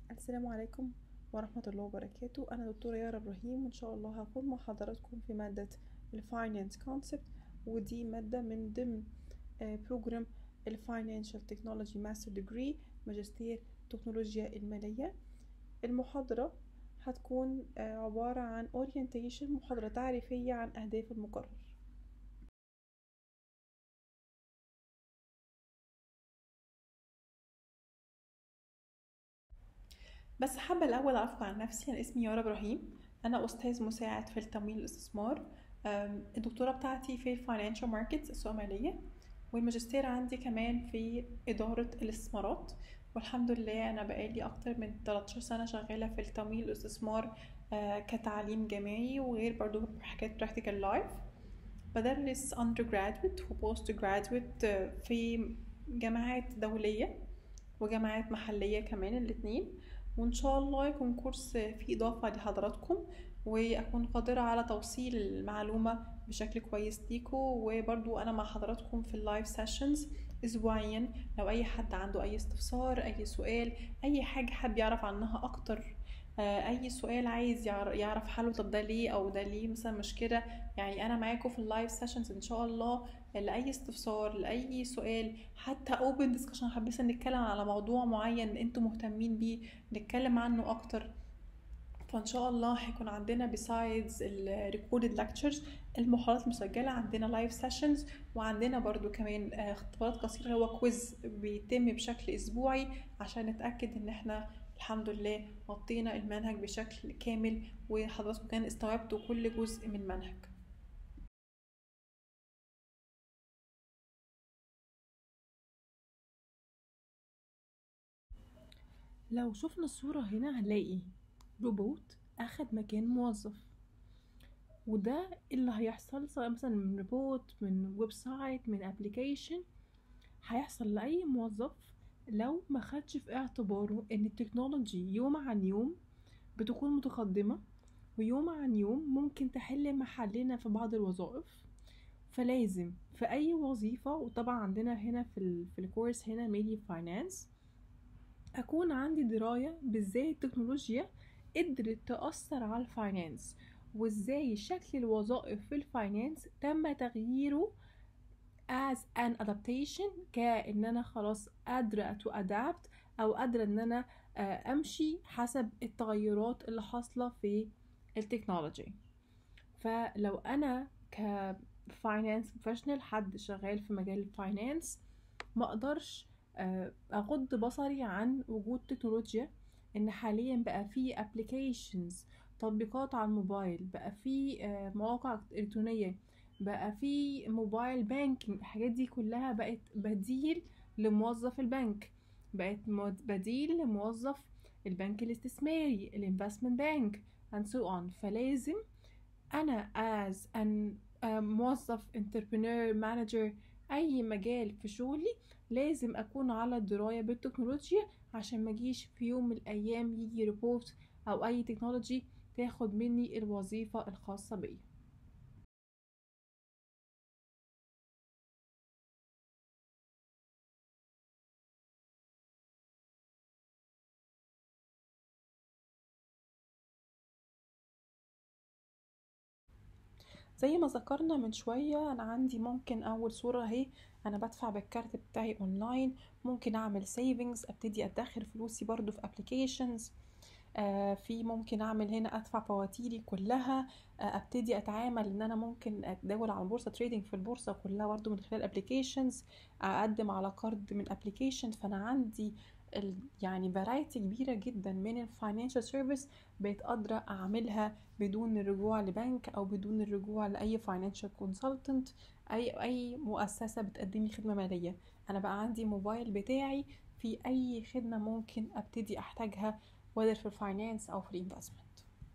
السلام عليكم ورحمة الله وبركاته أنا دكتورة يارا إبراهيم وإن شاء الله هكون مع حضراتكم في مادة الفاينانس كونسبت ودي مادة من ضمن بروجرام الفاينانشال تكنولوجي ماستر ديجري ماجستير تكنولوجيا المالية المحاضرة هتكون آه، عبارة عن orientation محاضرة تعريفية عن أهداف المقرر بس حابة الأول أعرفكم عن نفسي أنا اسمي يارا إبراهيم أنا أستاذ مساعد في التمويل والاستثمار أم، الدكتوراه بتاعتي في الفاينانشال ماركتس السوق المالية والماجستير عندي كمان في إدارة الاستثمارات والحمد لله أنا بقالي أكتر من 13 سنة شغالة في التمويل والاستثمار آه، كتعليم جامعي وغير برضو حاجات براكتيكال لايف بدرس undergraduate و postgraduate آه، في جامعات دولية وجامعات محلية كمان الاتنين وإن شاء الله يكون كورس فيه إضافة لحضراتكم وأكون قادرة على توصيل المعلومة بشكل كويس ليكم وبرضو أنا مع حضراتكم في اللايف سيشنز أسبوعيا لو أي حد عنده أي استفسار أي سؤال أي حاجة حابب يعرف عنها أكتر آه، أي سؤال عايز يعر- يعرف حله طب ده ليه أو ده ليه مثلا مشكلة يعني أنا معاكم في اللايف سيشنز إن شاء الله لأي استفسار لأي سؤال حتى open discussion حابين نتكلم على موضوع معين انتوا مهتمين بيه نتكلم عنه اكتر فان شاء الله هيكون عندنا besides ال recorded lectures المحاضرات المسجلة عندنا live sessions وعندنا برضو كمان آه، اختبارات قصيرة اللي هو كويز بيتم بشكل اسبوعي عشان نتأكد ان احنا الحمد لله غطينا المنهج بشكل كامل وحضراتكم كان استوعبتوا كل جزء من المنهج لو شفنا الصورة هنا هنلاقي روبوت أخد مكان موظف وده اللي هيحصل سواء مثلا من روبوت من ويب سايت من ابلكيشن هيحصل لأي موظف لو ما خدش في اعتباره ان التكنولوجي يوم عن يوم بتكون متقدمة ويوم عن يوم ممكن تحل محلنا في بعض الوظائف فلازم في أي وظيفة وطبعا عندنا هنا في, ال في الكورس هنا ميديا فاينانس أكون عندي دراية بإزاي التكنولوجيا قدرت تأثر على الفاينانس وإزاي شكل الوظائف في الفاينانس تم تغييره as an adaptation كأن أنا خلاص قادرة to adapt أو قادرة إن أنا آه، أمشي حسب التغيرات اللي حاصلة في التكنولوجي فلو أنا ك finance professional حد شغال في مجال الفاينانس ما اقدرش آه، اغض بصري عن وجود تكنولوجيا ان حاليا بقى في applications تطبيقات على الموبايل بقى في آه، مواقع الكترونيه بقى في موبايل بانكينج الحاجات دي كلها بقت بديل لموظف البنك بقت مو- بديل لموظف البنك الاستثماري الانفستمنت بانك and so on فلازم انا as an آه، موظف entrepreneur manager اي مجال في شغلي لازم اكون على درايه بالتكنولوجيا عشان ما اجيش في يوم من الايام يجي ريبورت او اي تكنولوجي تاخد مني الوظيفه الخاصه بيا زي ما ذكرنا من شوية أنا عندي ممكن أول صورة أهي أنا بدفع بالكارت بتاعي أونلاين ممكن أعمل سيفنجز أبتدي أدخر فلوسي برضو في أبليكيشنز آه في ممكن أعمل هنا أدفع فواتيري كلها آه أبتدي أتعامل إن أنا ممكن أتداول على البورصة تريدنج في البورصة كلها برضو من خلال أبليكيشنز أقدم على قرض من أبليكيشن فأنا عندي ال- يعني فرايتي كبيرة جدا من الفاينانشال سيرفيس بقيت قادرة أعملها بدون الرجوع لبنك او بدون الرجوع لاي financial consultant اي اي مؤسسه بتقدم لي خدمه ماليه انا بقى عندي موبايل بتاعي في اي خدمه ممكن ابتدي احتاجها whether في الفاينانس او في الانفستمنت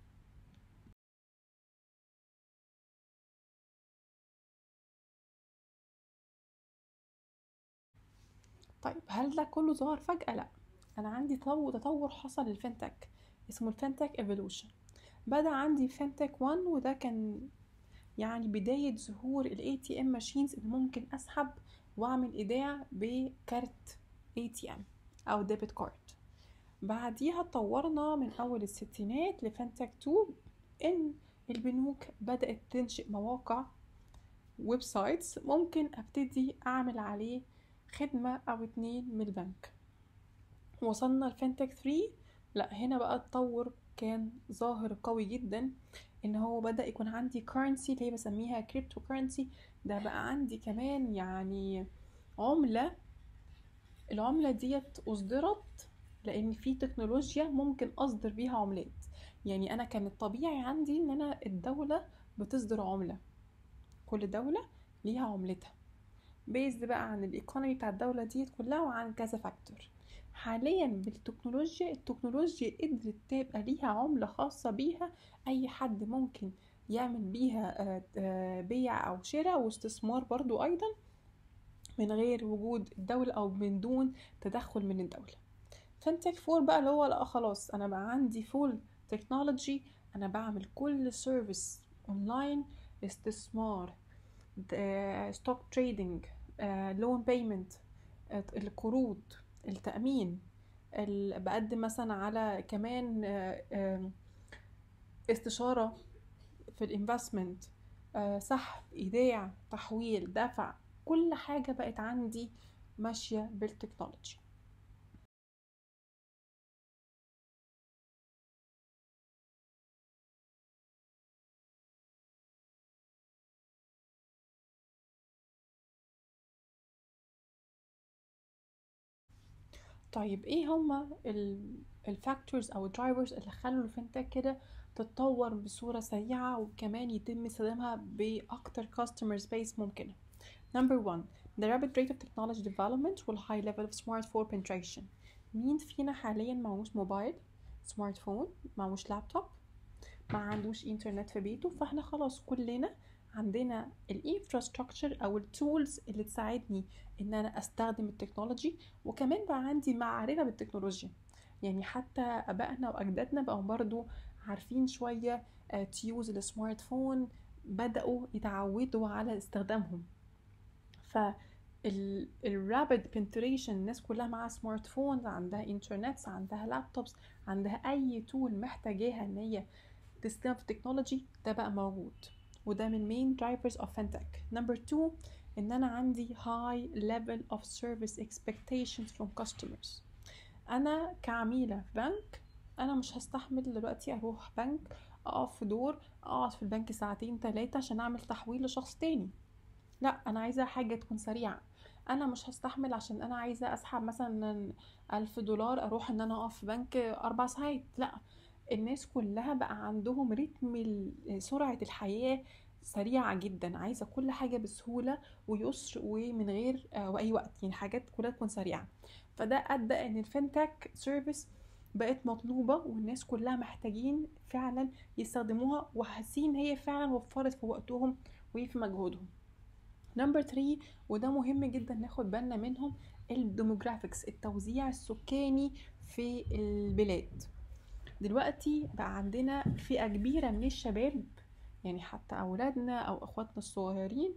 طيب هل ده كله ظهر فجأة؟ لا أنا عندي تو- تطور حصل للفinTech اسمه الفinTech evolution بدأ عندي فinTech 1 وده كان يعني بداية ظهور ال ATM machines اللي ممكن أسحب وأعمل إيداع بكارت ATM أو debit card بعديها اتطورنا من أول الستينات لفانتك 2 إن البنوك بدأت تنشئ مواقع ويب سايتس ممكن ابتدي اعمل عليه خدمة او اتنين من البنك وصلنا لفنتك 3 لا هنا بقى التطور كان ظاهر قوي جدا ان هو بدأ يكون عندي currency اللي هي بسميها كريبتو currency ده بقى عندي كمان يعني عملة العملة ديت أصدرت لأن في تكنولوجيا ممكن أصدر بيها عملات يعني أنا كان الطبيعي عندي إن أنا الدولة بتصدر عملة كل دولة ليها عملتها بيزد بقى عن الايكونومي بتاع الدولة دي كلها وعن كذا فاكتور حاليا بالتكنولوجيا التكنولوجيا قدرت تبقى ليها عملة خاصة بيها أي حد ممكن يعمل بيها بيع أو شراء واستثمار برضو أيضا من غير وجود الدولة أو من دون تدخل من الدولة فانتك فور بقى اللي هو لا خلاص أنا بقى عندي فول تكنولوجي أنا بعمل كل سيرفيس أونلاين استثمار ستوك تريدنج لون بيمنت القروض التأمين بقدم مثلا على كمان استشارة في الانفستمنت سحب ايداع تحويل دفع كل حاجة بقت عندي ماشية بالتكنولوجي طيب ايه هما الفاكتورز او الدرايفرز اللي خلوا الفinTech كده تتطور بصورة سريعة وكمان يتم استخدامها بأكتر customer space ممكنة Number one the rapid rate of technology development وال high level of smartphone penetration مين فينا حاليا معهوش موبايل سمارت فون معهوش لابتوب ما عندوش انترنت في بيته فاحنا خلاص كلنا عندنا الانفراستراكشر او التولز اللي تساعدني ان انا استخدم التكنولوجي وكمان بقى عندي معرفه بالتكنولوجيا يعني حتى ابائنا واجدادنا بقوا برضو عارفين شويه تيوز السمارت فون بداوا يتعودوا على استخدامهم ف الرابد بنتريشن الناس كلها معاها سمارت فون عندها انترنت عندها لابتوبس عندها اي تول محتاجاها ان هي تستخدم في التكنولوجي ده بقى موجود وده من main drivers of fintech number two ان انا عندي high level of service expectations from customers انا كعميلة في بنك انا مش هستحمل دلوقتي اروح بنك اقف في دور اقعد في البنك ساعتين تلاتة عشان اعمل تحويل لشخص تاني لا انا عايزة حاجة تكون سريعة انا مش هستحمل عشان انا عايزة اسحب مثلا الف دولار اروح ان انا اقف في بنك اربع ساعات لا الناس كلها بقى عندهم رتم سرعة الحياة سريعة جدا عايزة كل حاجة بسهولة ويسر ومن غير وأي وقت يعني حاجات كلها تكون سريعة فده أدى إن الفinTech سيرفيس بقت مطلوبة والناس كلها محتاجين فعلا يستخدموها وحاسين هي فعلا وفرت في وقتهم وفي مجهودهم نمبر 3 وده مهم جدا ناخد بالنا منهم الديموغرافيكس التوزيع السكاني في البلاد دلوقتي بقى عندنا فئة كبيرة من الشباب يعني حتى أولادنا أو أخواتنا الصغيرين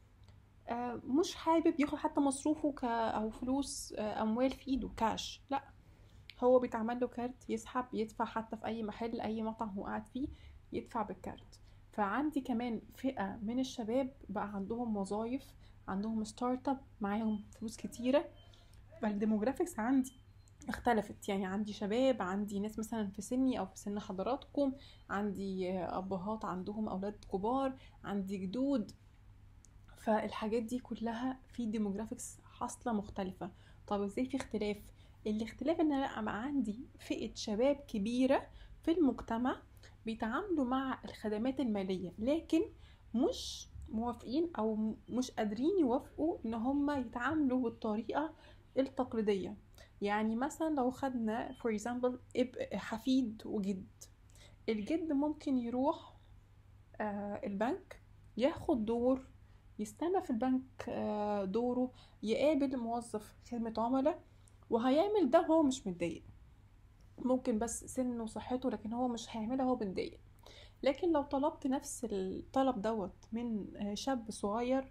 مش حابب ياخد حتى مصروفه ك أو فلوس أموال في إيده كاش لأ هو بيتعمل له كارت يسحب يدفع حتى في أي محل أي مطعم هو قاعد فيه يدفع بالكارت فعندي كمان فئة من الشباب بقى عندهم وظايف عندهم ستارت اب معاهم فلوس كتيرة فالديموغرافيكس عندي اختلفت يعني عندي شباب عندي ناس مثلا في سني او في سن حضراتكم عندي ابهات عندهم اولاد كبار عندي جدود فالحاجات دي كلها في ديموغرافيكس حاصله مختلفه طب ازاي في اختلاف الاختلاف ان انا بقى عندي فئه شباب كبيره في المجتمع بيتعاملوا مع الخدمات الماليه لكن مش موافقين او مش قادرين يوافقوا ان هم يتعاملوا بالطريقه التقليديه يعني مثلا لو خدنا for example حفيد وجد الجد ممكن يروح آه البنك ياخد دور يستنى في البنك آه دوره يقابل موظف خدمة عملاء وهيعمل ده وهو مش متضايق ممكن بس سنه وصحته لكن هو مش هيعملها وهو متضايق لكن لو طلبت نفس الطلب دوت من شاب صغير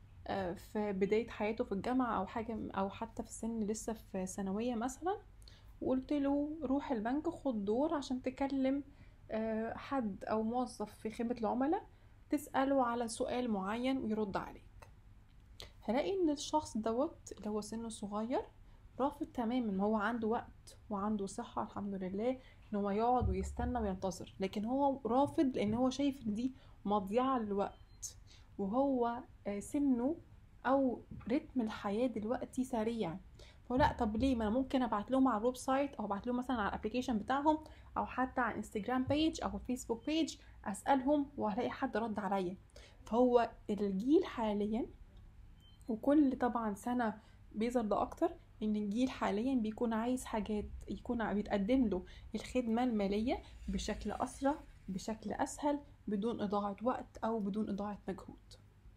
في بداية حياته في الجامعة أو حاجة أو حتى في سن لسه في ثانوية مثلا وقلت له روح البنك خد دور عشان تكلم آه، حد او موظف في خدمة العملاء تسأله على سؤال معين ويرد عليك هلاقي ان الشخص دوت اللي هو سنه صغير رافض تماما ما هو عنده وقت وعنده صحة الحمد لله ان هو يقعد ويستنى وينتظر لكن هو رافض لان هو شايف ان دي مضيعة للوقت وهو آه، سنه او رتم الحياة دلوقتي سريع فلا طب ليه ما انا ممكن ابعت لهم على الويب سايت او ابعت لهم مثلا على الابلكيشن بتاعهم او حتى على انستجرام بيج او فيسبوك بيج اسالهم وهلاقي حد رد عليا فهو الجيل حاليا وكل طبعا سنه بيظهر ده اكتر ان الجيل حاليا بيكون عايز حاجات يكون بيتقدم له الخدمه الماليه بشكل اسرع بشكل اسهل بدون اضاعه وقت او بدون اضاعه مجهود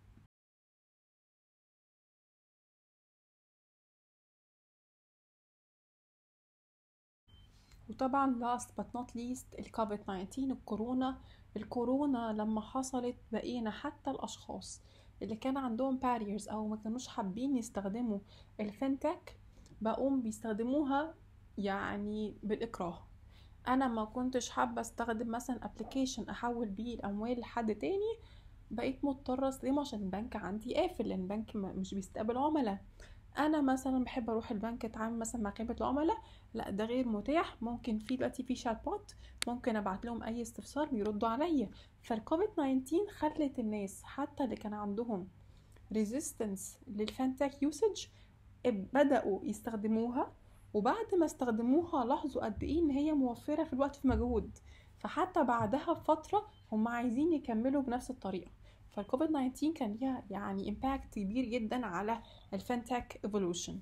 وطبعا last but not least الكوفيد 19 الكورونا الكورونا لما حصلت بقينا حتى الأشخاص اللي كان عندهم barriers أو ما كانوش حابين يستخدموا الفinTech بقوم بيستخدموها يعني بالإكراه أنا ما كنتش حابة استخدم مثلا ابلكيشن أحول بيه الأموال لحد تاني بقيت مضطرة استخدمه عشان البنك عندي قافل لأن البنك مش بيستقبل عملاء انا مثلا بحب اروح البنك اتعامل مثلا مع خدمه العملاء لا ده غير متاح ممكن في دلوقتي في شات بوت ممكن ابعت لهم اي استفسار بيردوا عليا فالكوفيد 19 خلت الناس حتى اللي كان عندهم ريزيستنس للفانتك يوسج بداوا يستخدموها وبعد ما استخدموها لاحظوا قد ايه ان هي موفره في الوقت في مجهود فحتى بعدها بفتره هم عايزين يكملوا بنفس الطريقه فالكوفيد 19 كان ليها يعني امباكت كبير جدا على الفنتك ايفولوشن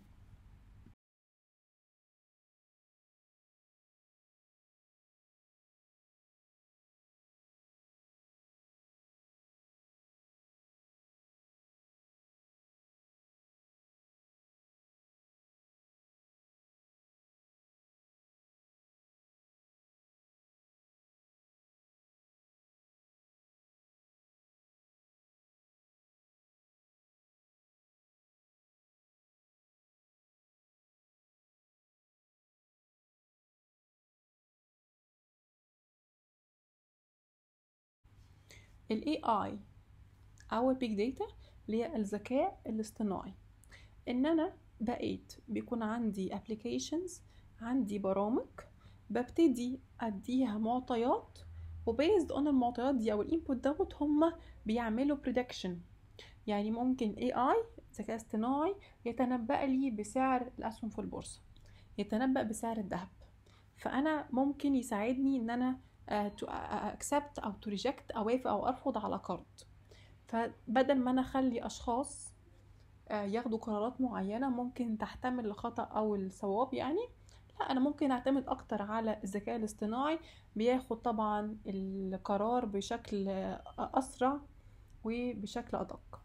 ال AI أو ال Big Data اللي هي الذكاء الاصطناعي إن أنا بقيت بيكون عندي applications عندي برامج ببتدي أديها معطيات وبيزد اون المعطيات دي أو الانبوت دوت هما بيعملوا prediction يعني ممكن AI ذكاء اصطناعي يتنبأ لي بسعر الأسهم في البورصة يتنبأ بسعر الذهب فأنا ممكن يساعدني إن أنا تو اكسبت او تو ريجكت اوافق او ارفض على قرض فبدل ما انا اخلي اشخاص آه، ياخدوا قرارات معينة ممكن تحتمل الخطأ او الصواب يعني لا انا ممكن اعتمد اكتر على الذكاء الاصطناعي بياخد طبعا القرار بشكل اسرع وبشكل ادق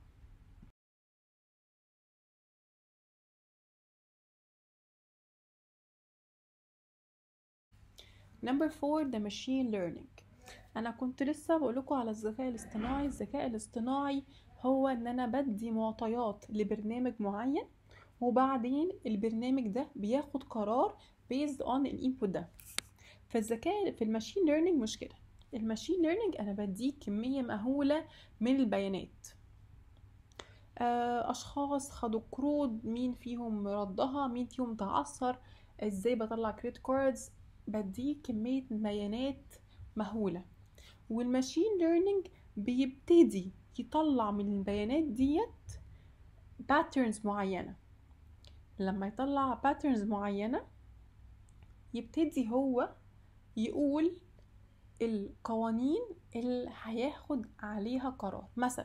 نمبر فور the machine learning انا كنت لسه بقولكوا على الذكاء الاصطناعي الذكاء الاصطناعي هو ان انا بدي معطيات لبرنامج معين وبعدين البرنامج ده بياخد قرار based on الانبوت ده فالذكاء في الماشين ليرنينج مش كده الماشين ليرنينج انا بديه كميه مهوله من البيانات آه، اشخاص خدوا قروض مين فيهم ردها مين فيهم تعثر ازاي بطلع كريدت كاردز بديه كمية بيانات مهولة والماشين ليرنينج بيبتدي يطلع من البيانات ديت باترنز معينة لما يطلع باترنز معينة يبتدي هو يقول القوانين اللي هياخد عليها قرار مثلا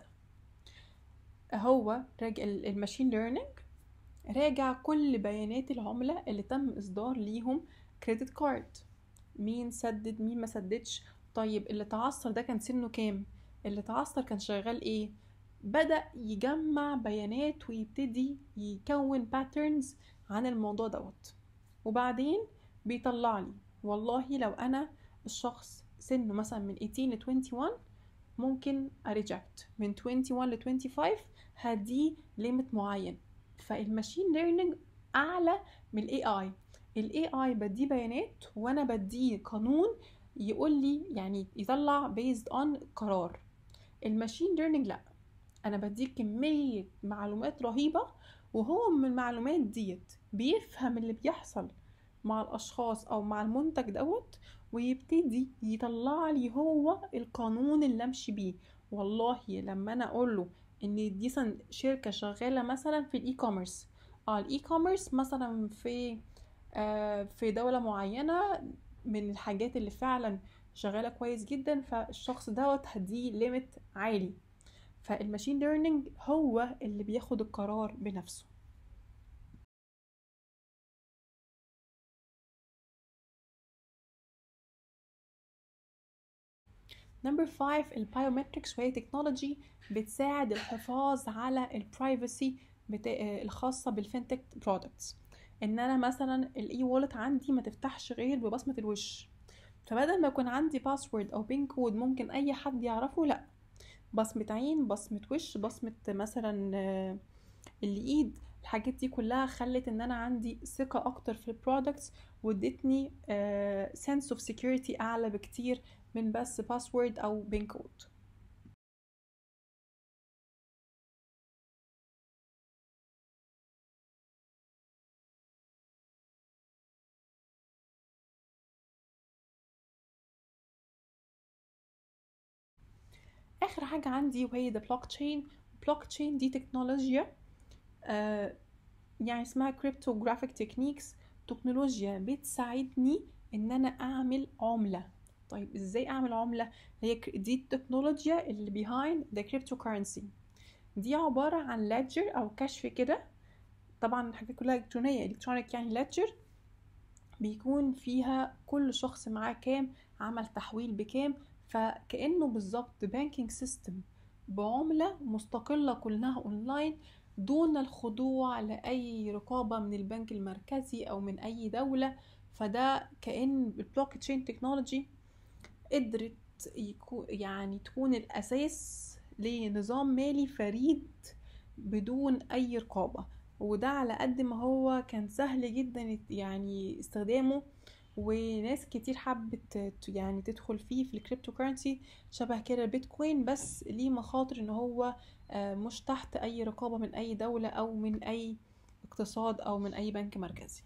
هو راجع الماشين ليرنينج راجع كل بيانات العملة اللي تم إصدار ليهم كريدت كارد مين سدد مين ما سددش طيب اللي تعثر ده كان سنه كام اللي تعثر كان شغال ايه بدأ يجمع بيانات ويبتدي يكون باترنز عن الموضوع دوت وبعدين بيطلع لي والله لو انا الشخص سنه مثلا من 18 ل 21 ممكن اريجكت من 21 ل 25 هدي ليميت معين فالماشين ليرنينج اعلى من الاي اي الاي اي بديه بيانات وانا بديه قانون يقول لي يعني يطلع based on قرار الماشين ليرنينج لا انا بديه كميه معلومات رهيبه وهو من المعلومات ديت بيفهم اللي بيحصل مع الاشخاص او مع المنتج دوت ويبتدي يطلع لي هو القانون اللي امشي بيه والله لما انا اقول له ان دي شركه شغاله مثلا في الاي كوميرس اه الاي كوميرس مثلا في آه في دوله معينه من الحاجات اللي فعلا شغاله كويس جدا فالشخص دوت هديه ليميت عالي فالماشين ليرنينج هو اللي بياخد القرار بنفسه نمبر 5 البايومتركس وهي تكنولوجي بتساعد الحفاظ على البرايفسي الخاصة بالفinTech برودكتس ان انا مثلا الاي والت عندي ما تفتحش غير ببصمة الوش فبدل ما يكون عندي باسورد او بين كود ممكن اي حد يعرفه لا بصمة عين بصمة وش بصمة مثلا الايد الحاجات دي كلها خلت ان انا عندي ثقة اكتر في البرودكتس وادتني sense of security اعلى بكتير من بس باسورد او بين كود اخر حاجه عندي وهي the blockchain blockchain دي تكنولوجيا آه يعني اسمها cryptographic techniques تكنولوجيا بتساعدني ان انا اعمل عمله طيب ازاي اعمل عمله هي دي التكنولوجيا اللي behind the cryptocurrency دي عباره عن ليدجر او كشف كده طبعا الحاجات كلها الكترونيه الكترونيك يعني ليدجر بيكون فيها كل شخص معاه كام عمل تحويل بكام فكأنه بالظبط بانكينج سيستم بعملة مستقلة كلها اونلاين دون الخضوع لأي رقابة من البنك المركزي أو من أي دولة فده كأن البلوك تشين تكنولوجي قدرت يكون يعني تكون الأساس لنظام مالي فريد بدون أي رقابة وده على قد ما هو كان سهل جدا يعني استخدامه وناس كتير حبت يعني تدخل فيه في الكريبتو كورنسي شبه كده البيتكوين بس ليه مخاطر ان هو مش تحت اي رقابة من اي دولة او من اي اقتصاد او من اي بنك مركزي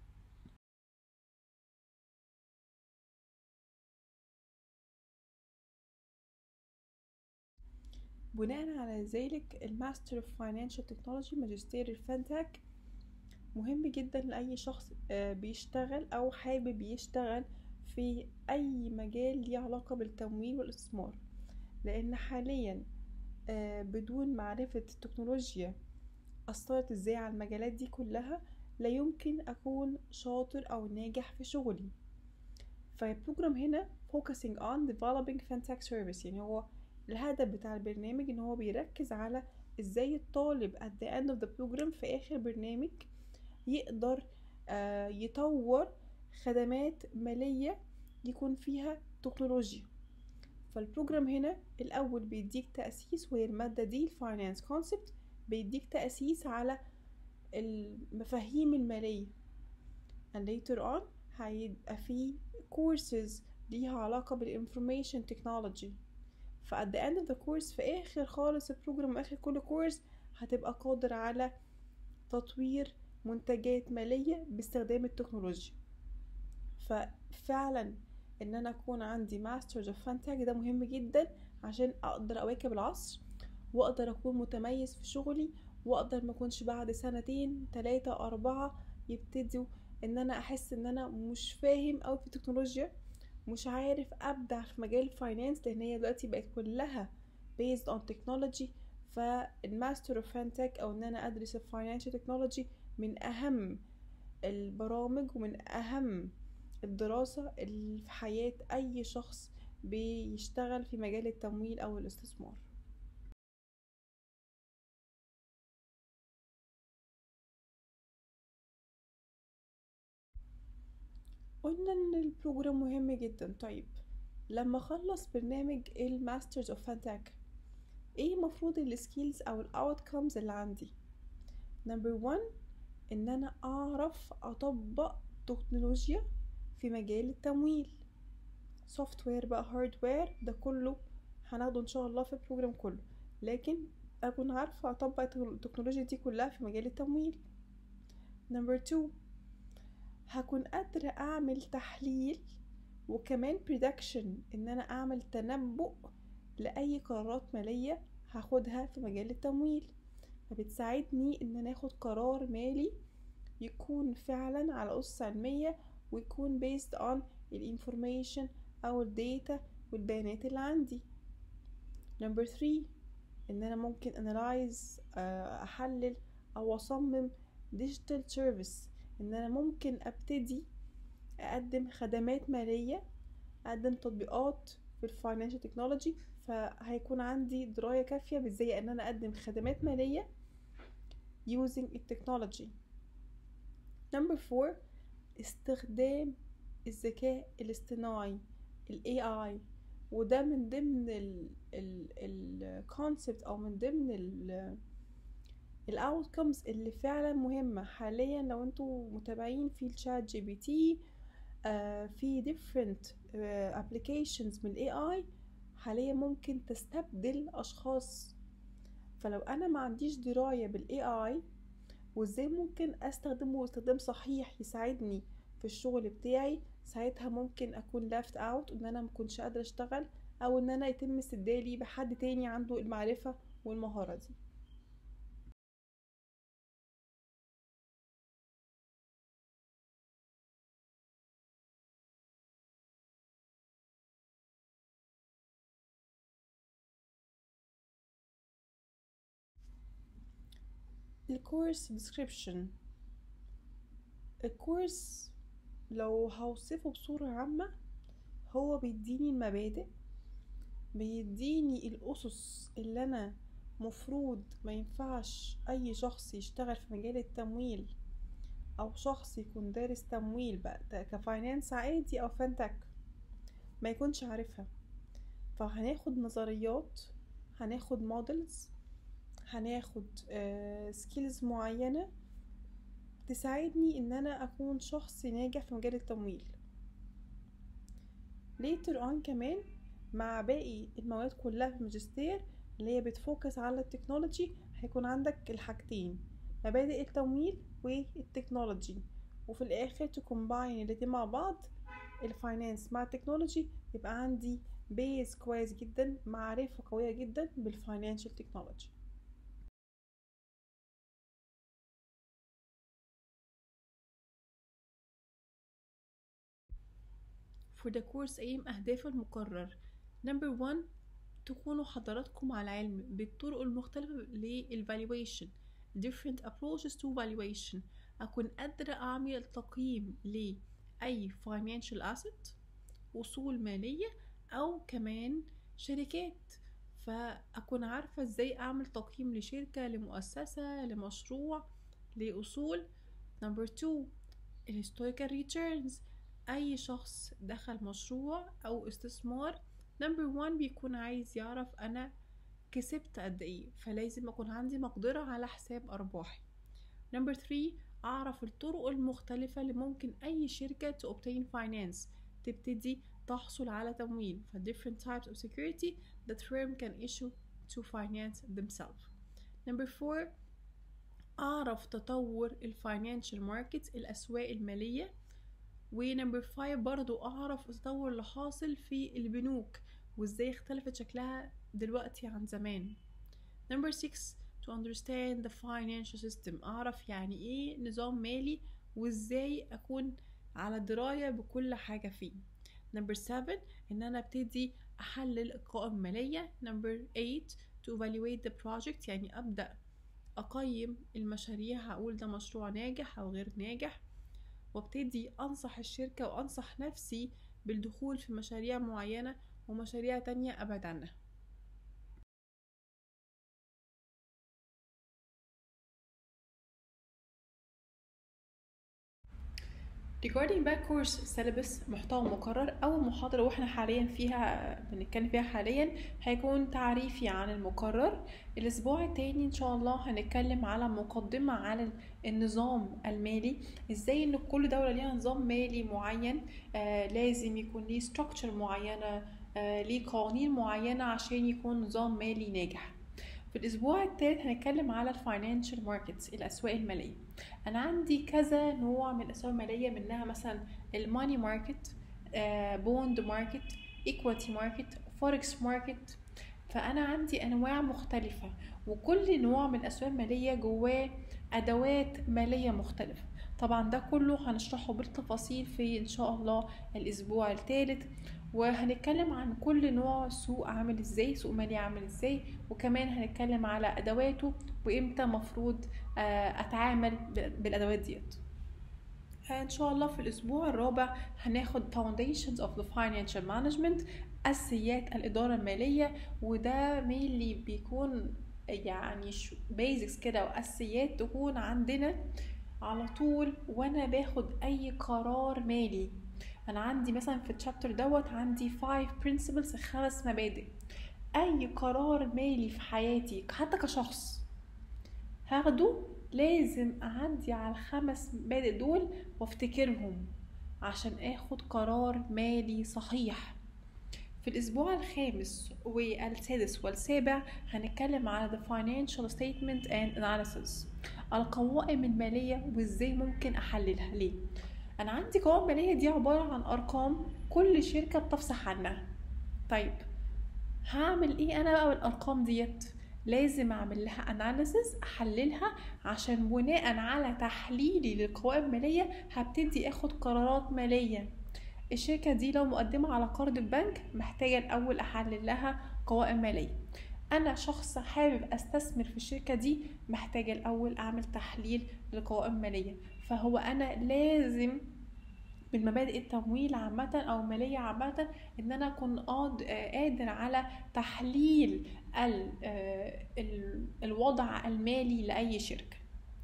بناء على ذلك الماستر اوف فاينانشال تكنولوجي ماجستير الفانتك مهم جدا لأي شخص بيشتغل أو حابب يشتغل في أي مجال ليه علاقة بالتمويل والاستثمار لأن حاليا بدون معرفة التكنولوجيا أثرت ازاي على المجالات دي كلها لا يمكن أكون شاطر أو ناجح في شغلي فالبروجرام هنا focusing on developing fintech service يعني هو الهدف بتاع البرنامج ان هو بيركز على ازاي الطالب at the end of the program في اخر برنامج يقدر يطور خدمات مالية يكون فيها تكنولوجيا فالبروجرام هنا الأول بيديك تأسيس وهي المادة دي الفاينانس كونسبت بيديك تأسيس على المفاهيم المالية and later on هيبقى فيه courses ليها علاقة بالinformation technology ف at the end of the course في آخر خالص البروجرام آخر كل كورس هتبقى قادر على تطوير منتجات مالية باستخدام التكنولوجيا ففعلا ان انا اكون عندي ماسترز اوف فانتك ده مهم جدا عشان اقدر اواكب العصر واقدر اكون متميز في شغلي واقدر ما اكونش بعد سنتين تلاتة اربعة يبتدوا ان انا احس ان انا مش فاهم اوي في التكنولوجيا مش عارف ابدع في مجال الفاينانس لان هي دلوقتي بقت كلها based on technology فالماستر اوف فانتك او ان انا ادرس الفاينانشال تكنولوجي من اهم البرامج ومن اهم الدراسة اللي في حياة اي شخص بيشتغل في مجال التمويل او الاستثمار قلنا ان البروجرام مهم جدا طيب لما اخلص برنامج الماسترز اوف فانتك ايه مفروض السكيلز او الاوتكمز اللي عندي نمبر 1 ان انا اعرف اطبق تكنولوجيا في مجال التمويل سوفت وير بقى هاردوير ده كله هناخده ان شاء الله في البروجرام كله لكن اكون عارفه اطبق التكنولوجيا دي كلها في مجال التمويل نمبر 2 هكون قادرة اعمل تحليل وكمان prediction ان انا اعمل تنبؤ لاي قرارات مالية هاخدها في مجال التمويل فبتساعدني ان انا اخد قرار مالي يكون فعلا على اسس علمية ويكون based on الانفورميشن او الداتا والبيانات اللي عندي نمبر 3 ان انا ممكن انالايز احلل او اصمم ديجيتال سيرفيس ان انا ممكن ابتدي اقدم خدمات ماليه اقدم تطبيقات في الفاينانشال تكنولوجي فهيكون عندي درايه كافيه بازاي ان انا اقدم خدمات ماليه using التكنولوجي نمبر 4 استخدام الذكاء الاصطناعي ال AI وده من ضمن ال ال concept او من ضمن ال ال outcomes اللي فعلا مهمة حاليا لو انتوا متابعين في الشات جي بي تي في different uh, applications من ال AI حاليا ممكن تستبدل اشخاص فلو انا ما عنديش دراية بال AI وازاي ممكن استخدمه استخدام صحيح يساعدني في الشغل بتاعي ساعتها ممكن اكون left out ان انا مكنش قادرة اشتغل او ان انا يتم استبدالي بحد تاني عنده المعرفة والمهارة دي الكورس description الكورس لو هوصفه بصورة عامة هو بيديني المبادئ بيديني الأسس اللي أنا مفروض ما ينفعش أي شخص يشتغل في مجال التمويل أو شخص يكون دارس تمويل بقى كفاينانس عادي أو فانتك ما يكونش عارفها فهناخد نظريات هناخد مودلز هناخد سكيلز معينة تساعدني ان انا اكون شخص ناجح في مجال التمويل later on كمان مع باقي المواد كلها في الماجستير اللي هي بتفوكس على التكنولوجي هيكون عندك الحاجتين مبادئ التمويل والتكنولوجي وفي الاخر تكومباين الاتنين مع بعض الفاينانس مع التكنولوجي يبقى عندي بيز كويس جدا معرفة قوية جدا بالفاينانشال تكنولوجي for the course aim أهداف المقرر number one تكونوا حضراتكم على علم بالطرق المختلفة للvaluation different approaches to valuation أكون قادرة أعمل تقييم لأي financial asset أصول مالية أو كمان شركات فأكون عارفة إزاي أعمل تقييم لشركة لمؤسسة لمشروع لأصول number two historical returns أي شخص دخل مشروع أو استثمار نمبر وان بيكون عايز يعرف أنا كسبت قد إيه فلازم أكون عندي مقدرة على حساب أرباحي نمبر 3 أعرف الطرق المختلفة اللي ممكن أي شركة to obtain finance تبتدي تحصل على تمويل ف different types of security that firm can issue to finance themselves number 4 أعرف تطور الفاينانشال ماركت الأسواق المالية ونمبر 5 برضو أعرف التطور اللي حاصل في البنوك وإزاي اختلفت شكلها دلوقتي عن زمان نمبر 6 to understand the financial system أعرف يعني إيه نظام مالي وإزاي أكون على دراية بكل حاجة فيه نمبر 7 إن أنا أبتدي أحلل القوائم المالية نمبر 8 to evaluate the project يعني أبدأ أقيم المشاريع هقول ده مشروع ناجح أو غير ناجح وابتدي أنصح الشركة وأنصح نفسي بالدخول في مشاريع معينة ومشاريع تانية أبعد عنها regarding بقى كورس syllabus محتوى مكرر أول محاضرة واحنا حاليا فيها بنتكلم فيها حاليا هيكون تعريفي عن المكرر الأسبوع التاني إن شاء الله هنتكلم على مقدمة على النظام المالي ازاي ان كل دولة ليها نظام مالي معين آه لازم يكون ليه structure معينة آه ليه قوانين معينة عشان يكون نظام مالي ناجح في الأسبوع الثالث هنتكلم على الفاينانشال ماركتس الأسواق المالية أنا عندي كذا نوع من الأسواق المالية منها مثلا الماني ماركت بوند ماركت ايكويتي ماركت فوركس ماركت فأنا عندي أنواع مختلفة وكل نوع من الأسواق المالية جواه أدوات مالية مختلفة طبعا ده كله هنشرحه بالتفاصيل في إن شاء الله الأسبوع الثالث وهنتكلم عن كل نوع سوق عامل ازاي سوق مالي عامل ازاي وكمان هنتكلم على ادواته وامتى مفروض اتعامل بالادوات ديت ان شاء الله في الاسبوع الرابع هناخد foundations of the financial management اساسيات الاداره الماليه وده مينلي بيكون يعني بيزكس كده واساسيات تكون عندنا على طول وانا باخد اي قرار مالي انا عندي مثلا في الشابتر دوت عندي 5 principles خمس مبادئ اي قرار مالي في حياتي حتى كشخص هاخده لازم اعدي على الخمس مبادئ دول وافتكرهم عشان اخد قرار مالي صحيح في الأسبوع الخامس والسادس والسابع هنتكلم على the financial statement and analysis القوائم المالية وازاي ممكن أحللها ليه انا عندي قوائم ماليه دي عباره عن ارقام كل شركه بتفصح عنها طيب هعمل ايه انا بقى بالارقام ديت لازم اعمل لها اناليسز احللها عشان بناء على تحليلي للقوائم الماليه هبتدي اخد قرارات ماليه الشركه دي لو مقدمه على قرض البنك محتاجه الاول احلل لها قوائم ماليه انا شخص حابب استثمر في الشركه دي محتاجه الاول اعمل تحليل للقوائم الماليه فهو انا لازم من مبادئ التمويل عامة أو المالية عامة إن أنا أكون قادر على تحليل الوضع المالي لأي شركة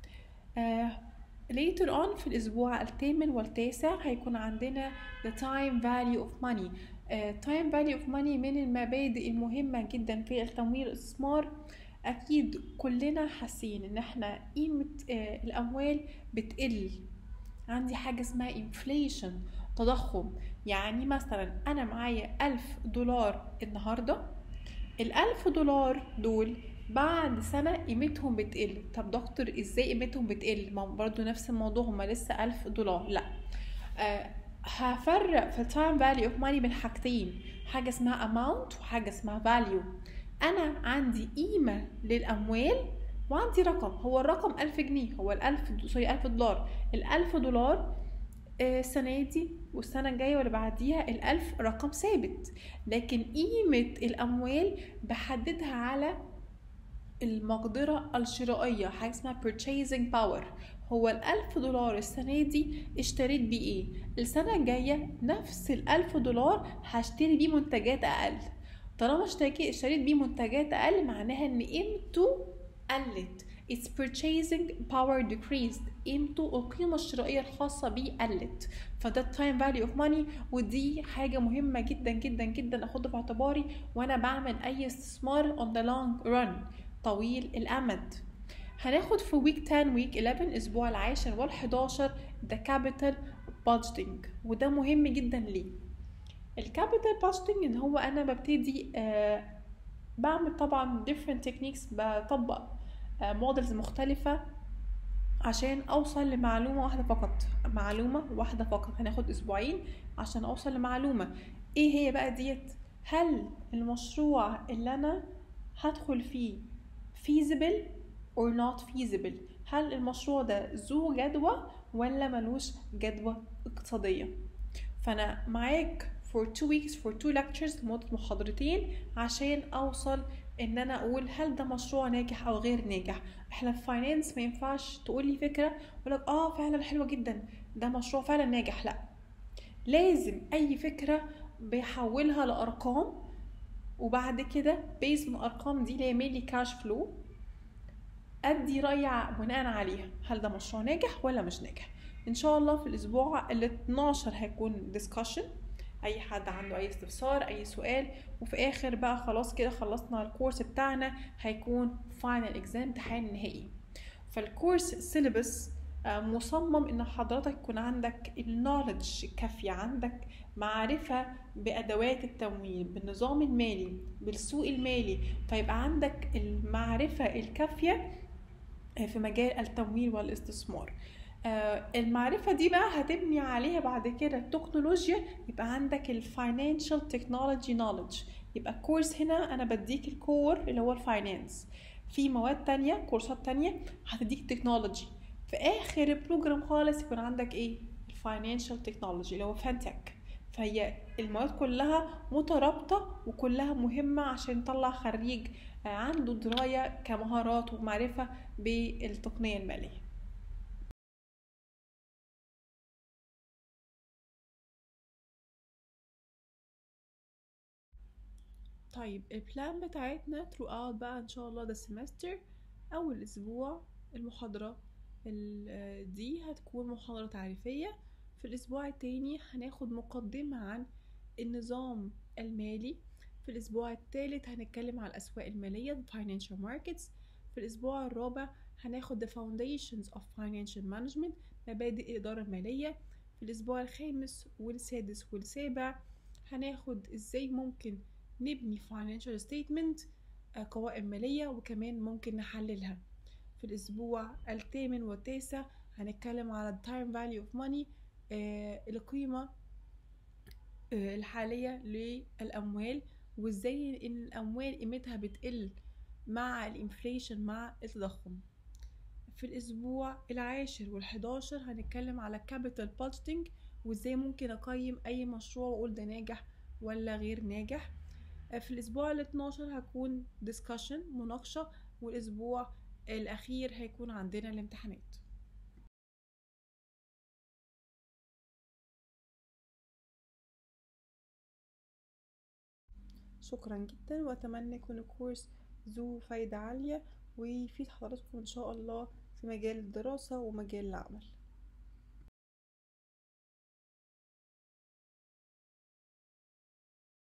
later on في الأسبوع الثامن والتاسع هيكون عندنا the time value of money uh, time value of money من المبادئ المهمة جدا في التمويل والاستثمار أكيد كلنا حاسين إن احنا قيمة uh, الأموال بتقل عندي حاجة اسمها inflation تضخم يعني مثلا أنا معايا ألف دولار النهاردة الألف دولار دول بعد سنة قيمتهم بتقل طب دكتور ازاي قيمتهم بتقل ما برضو نفس الموضوع هما لسه ألف دولار لا أه هفرق في التايم فاليو اوف ماني بين حاجتين حاجة اسمها amount وحاجة اسمها value أنا عندي قيمة للأموال وعندي رقم هو الرقم ألف جنيه هو الألف سوري ألف دولار الألف دولار السنة دي والسنة الجاية واللي بعديها الألف رقم ثابت لكن قيمة الأموال بحددها على المقدرة الشرائية حاجة اسمها purchasing power هو الألف دولار السنة دي اشتريت بيه ايه السنة الجاية نفس الألف دولار هشتري بيه منتجات أقل طالما اشتريت بيه منتجات أقل معناها إن قيمته قلت its purchasing power decreased قيمته القيمة الشرائية الخاصة بيه قلت فده time value of money ودي حاجة مهمة جدا جدا جدا أخدها في اعتباري وأنا بعمل أي استثمار on the long run طويل الأمد هناخد في week 10 week 11 أسبوع العاشر وال11 the capital budgeting وده مهم جدا ليه الكابيتال budgeting ان هو انا ببتدي آه بعمل طبعا different techniques بطبق مودلز مختلفة عشان أوصل لمعلومة واحدة فقط معلومة واحدة فقط هناخد أسبوعين عشان أوصل لمعلومة إيه هي بقى ديت هل المشروع اللي أنا هدخل فيه feasible or not feasible هل المشروع ده ذو جدوى ولا ملوش جدوى اقتصادية فأنا معاك for two weeks for two lectures لمدة محاضرتين عشان أوصل ان انا اقول هل ده مشروع ناجح او غير ناجح احنا في فاينانس ما ينفعش تقول لي فكره اقول لك اه فعلا حلوه جدا ده مشروع فعلا ناجح لا لازم اي فكره بيحولها لارقام وبعد كده بيز من الارقام دي اللي هي مينلي كاش فلو ادي راي بناء عليها هل ده مشروع ناجح ولا مش ناجح ان شاء الله في الاسبوع ال 12 هيكون ديسكشن اي حد عنده اي استفسار اي سؤال وفي اخر بقى خلاص كده خلصنا الكورس بتاعنا هيكون فاينل اكزام امتحان نهائي فالكورس سيلبس مصمم ان حضرتك يكون عندك النولج كافية عندك معرفة بأدوات التمويل بالنظام المالي بالسوق المالي فيبقى عندك المعرفة الكافية في مجال التمويل والاستثمار المعرفة دي بقى هتبني عليها بعد كده التكنولوجيا يبقى عندك الفاينانشال تكنولوجي نوليدج يبقى الكورس هنا انا بديك الكور اللي هو الفاينانس في مواد تانية كورسات تانية هتديك تكنولوجي في اخر البروجرام خالص يكون عندك ايه الفاينانشال تكنولوجي اللي هو فانتك فهي المواد كلها مترابطة وكلها مهمة عشان نطلع خريج عنده دراية كمهارات ومعرفة بالتقنية المالية طيب البلان بتاعتنا throughout بقى ان شاء الله ده السمستر اول اسبوع المحاضرة دي هتكون محاضرة تعريفية في الاسبوع التاني هناخد مقدمة عن النظام المالي في الاسبوع الثالث هنتكلم على الاسواق المالية financial markets في الاسبوع الرابع هناخد the foundations of financial management مبادئ الادارة المالية في الاسبوع الخامس والسادس والسابع هناخد ازاي ممكن نبني financial statement قوائم مالية وكمان ممكن نحللها في الأسبوع الثامن والتاسع هنتكلم على time value of money القيمة الحالية للأموال وازاي ان الأموال قيمتها بتقل مع الانفليشن مع التضخم في الأسبوع العاشر والحداشر هنتكلم على capital budgeting وازاي ممكن أقيم أي مشروع وأقول ده ناجح ولا غير ناجح في الأسبوع ال 12 هكون discussion مناقشة والأسبوع الأخير هيكون عندنا الامتحانات شكرا جدا وأتمنى يكون الكورس ذو فايدة عالية ويفيد حضراتكم إن شاء الله في مجال الدراسة ومجال العمل